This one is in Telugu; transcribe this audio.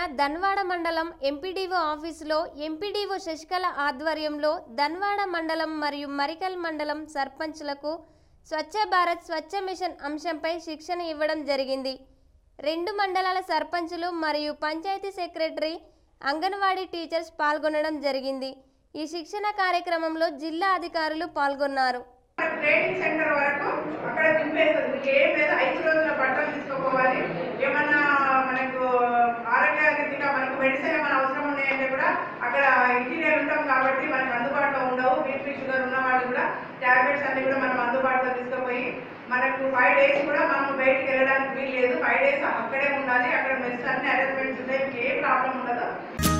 జిల్లా ధన్వాడ మండలం ఎంపీడీఓ ఆఫీసులో ఎంపీడీఓ శశికళ ఆధ్వర్యంలో ధన్వాడ మండలం మరియు మరికల్ మండలం సర్పంచ్లకు స్వచ్ఛ భారత్ స్వచ్ఛ మిషన్ అంశంపై శిక్షణ ఇవ్వడం జరిగింది రెండు మండలాల సర్పంచులు మరియు పంచాయతీ సెక్రటరీ అంగన్వాడీ టీచర్స్ పాల్గొనడం జరిగింది ఈ శిక్షణ కార్యక్రమంలో జిల్లా అధికారులు పాల్గొన్నారు ట్రైనింగ్ సెంటర్ వరకు అక్కడ దింపేస్తుంది మీకు ఏం లేదు ఐదు రోజుల బట్టలు తీసుకుపోవాలి ఏమన్నా మనకు ఆరోగ్య రీతిగా మనకు మెడిసిన్ ఏమైనా అవసరం ఉన్నాయంటే కూడా అక్కడ ఇంటీరియర్ ఉంటాం కాబట్టి మనకు అందుబాటులో ఉండవు బీపీ షుగర్ ఉన్న వాళ్ళు కూడా ట్యాబ్లెట్స్ అన్ని కూడా మనం అందుబాటులో తీసుకుపోయి మనకు ఫైవ్ డేస్ కూడా మనం బయటికి వెళ్ళడానికి వీలు లేదు ఫైవ్ డేస్ అక్కడే ఉండాలి అక్కడ మెడిసిన్ అన్ని అరేంజ్మెంట్స్ ఉంటాయి మీకు ఏ ప్రాబ్లం ఉండదు